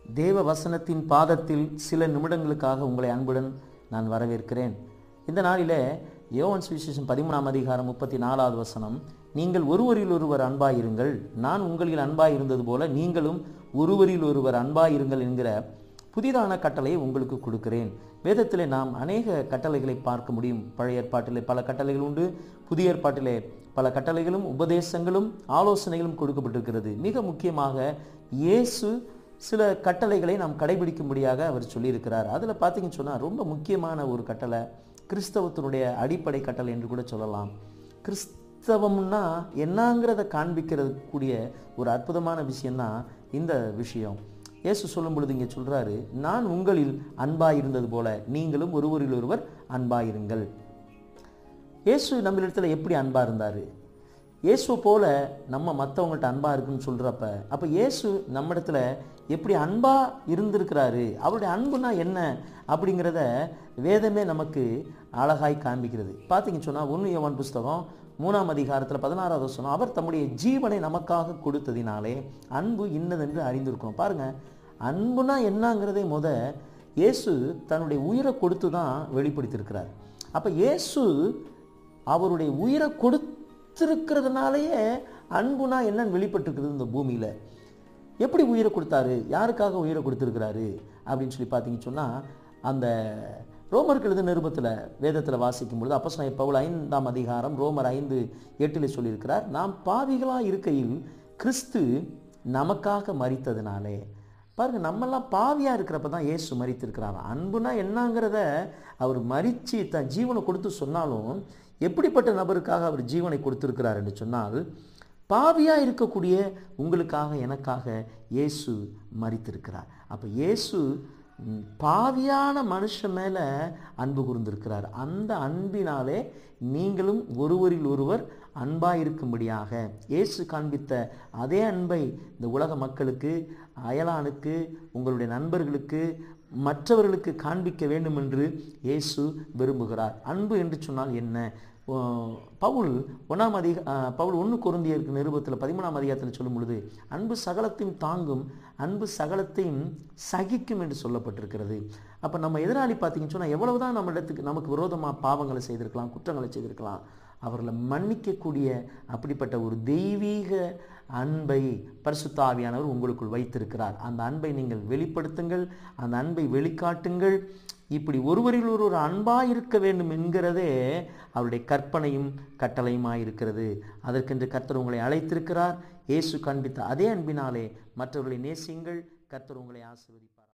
தேவ வசனத்தின் பாதத்தில் சில நிமிடங்களுக்காக உங்களை அன்புடன் நான் வரவேற்கிறேன் இந்த நாளிலே யோவான் சுவிசேஷம் பதிமூணாம் அதிகாரம் முப்பத்தி நாலாவது வசனம் நீங்கள் ஒருவரில் ஒருவர் அன்பாயிருங்கள் நான் உங்களில் அன்பாயிருந்தது போல நீங்களும் ஒருவரில் ஒருவர் அன்பாயிருங்கள் என்கிற புதிதான கட்டளையை உங்களுக்கு கொடுக்கிறேன் வேதத்திலே நாம் அநேக கட்டளைகளை பார்க்க முடியும் பழைய ஏற்பாட்டிலே பல கட்டளைகள் உண்டு புதிய ஏற்பாட்டிலே பல கட்டளைகளும் உபதேசங்களும் ஆலோசனைகளும் கொடுக்கப்பட்டிருக்கிறது மிக முக்கியமாக இயேசு சில கட்டளைகளை நாம் கடைபிடிக்கும்படியாக அவர் சொல்லியிருக்கிறார் அதில் பார்த்தீங்கன்னு சொன்னால் ரொம்ப முக்கியமான ஒரு கட்டளை கிறிஸ்தவத்தினுடைய அடிப்படை கட்டளை என்று கூட சொல்லலாம் கிறிஸ்தவம்னா என்னங்கிறத காண்பிக்கிறது கூடிய ஒரு அற்புதமான விஷயம்தான் இந்த விஷயம் இயேசு சொல்லும் பொழுது இங்கே சொல்றாரு நான் உங்களில் அன்பாய் இருந்தது போல நீங்களும் ஒருவரில் ஒருவர் அன்பாயிருங்கள் இயேசு நம்மளிடத்துல எப்படி அன்பா இருந்தார் இயேசு போல நம்ம மற்றவங்கள்ட்ட அன்பா இருக்குன்னு சொல்றப்ப அப்போ இயேசு நம்மிடத்துல எப்படி அன்பா இருந்திருக்கிறாரு அவருடைய அன்புனா என்ன அப்படிங்கிறத வேதமே நமக்கு அழகாய் காண்பிக்கிறது பார்த்தீங்க சொன்னால் ஒன்று யோவான் புஸ்தகம் மூணாம் அதிகாரத்தில் பதினாறாவது வசனம் அவர் தம்முடைய ஜீவனை நமக்காக கொடுத்ததினாலே அன்பு இன்னதென்று அறிந்திருக்கணும் பாருங்க அன்புனா என்னங்கிறதை முத இயேசு தன்னுடைய உயிரை கொடுத்து தான் வெளிப்படுத்தியிருக்கிறார் அப்போ இயேசு அவருடைய உயிரை கொடுத்திருக்கிறதுனாலயே அன்புனா என்னன்னு வெளிப்பட்டிருக்குது இந்த பூமியில் எப்படி உயிரை கொடுத்தாரு யாருக்காக உயிரை கொடுத்துருக்கிறாரு அப்படின்னு சொல்லி பார்த்தீங்கன்னு சொன்னால் அந்த ரோமருக்கு எழுத நிருபத்தில் வேதத்தில் வாசிக்கும் பொழுது அப்போ பவுல் ஐந்தாம் அதிகாரம் ரோமர் ஐந்து எட்டில் சொல்லியிருக்கிறார் நாம் பாவிகளாக இருக்கையில் கிறிஸ்து நமக்காக மறித்ததினாலே பாருங்க நம்மெல்லாம் பாவியாக இருக்கிறப்ப தான் இயேசு மறித்திருக்கிறார் அன்புனா என்னங்கிறத அவர் மறித்து தன் ஜீவனை கொடுத்து சொன்னாலும் எப்படிப்பட்ட நபருக்காக அவர் ஜீவனை கொடுத்திருக்கிறார் என்று சொன்னால் பாவியாக இருக்கக்கூடிய உங்களுக்காக எனக்காக இயேசு மறித்திருக்கிறார் அப்போ இயேசு ம், பாவியான மனுஷன் மேலே அன்பு கூர்ந்திருக்கிறார் அந்த அன்பினாலே நீங்களும் ஒருவரில் ஒருவர் அன்பாக இருக்கும்படியாக இயேசு காண்பித்த அதே அன்பை இந்த உலக மக்களுக்கு அயலானுக்கு உங்களுடைய நண்பர்களுக்கு மற்றவர்களுக்கு காண்பிக்க வேண்டும் என்று இயேசு விரும்புகிறார் அன்பு என்று சொன்னால் என்ன ஓ, பவுல் ஒன்றாம் அதிக ஆ, பவுல் ஒன்று குருந்தியருக்கு நிருபத்தில் பதிமூணாம் அதிகாரத்தில் சொல்லும் பொழுது அன்பு சகலத்தையும் தாங்கும் அன்பு சகலத்தையும் சகிக்கும் என்று சொல்லப்பட்டிருக்கிறது அப்போ நம்ம எதிராளி பார்த்தீங்கன்னு சொன்னால் எவ்வளவுதான் நம்ம இடத்துக்கு நமக்கு விரோதமாக பாவங்களை செய்திருக்கலாம் குற்றங்களை செய்திருக்கலாம் அவர்களை மன்னிக்கக்கூடிய அப்படிப்பட்ட ஒரு தெய்வீக அன்பை பரிசுத்தாவியானவர் உங்களுக்குள் வைத்திருக்கிறார் அந்த அன்பை நீங்கள் வெளிப்படுத்துங்கள் அந்த அன்பை வெளிக்காட்டுங்கள் இப்படி ஒருவரில் ஒருவர் அன்பாக இருக்க வேண்டும் என்கிறதே அவருடைய கற்பனையும் கட்டளையுமாய் இருக்கிறது அதற்கென்று கர்த்தர் உங்களை அழைத்திருக்கிறார் இயேசு காண்பித்த அதே அன்பினாலே மற்றவர்களை நேசியுங்கள் கர்த்தர் உங்களை ஆசீர்வதிப்பார்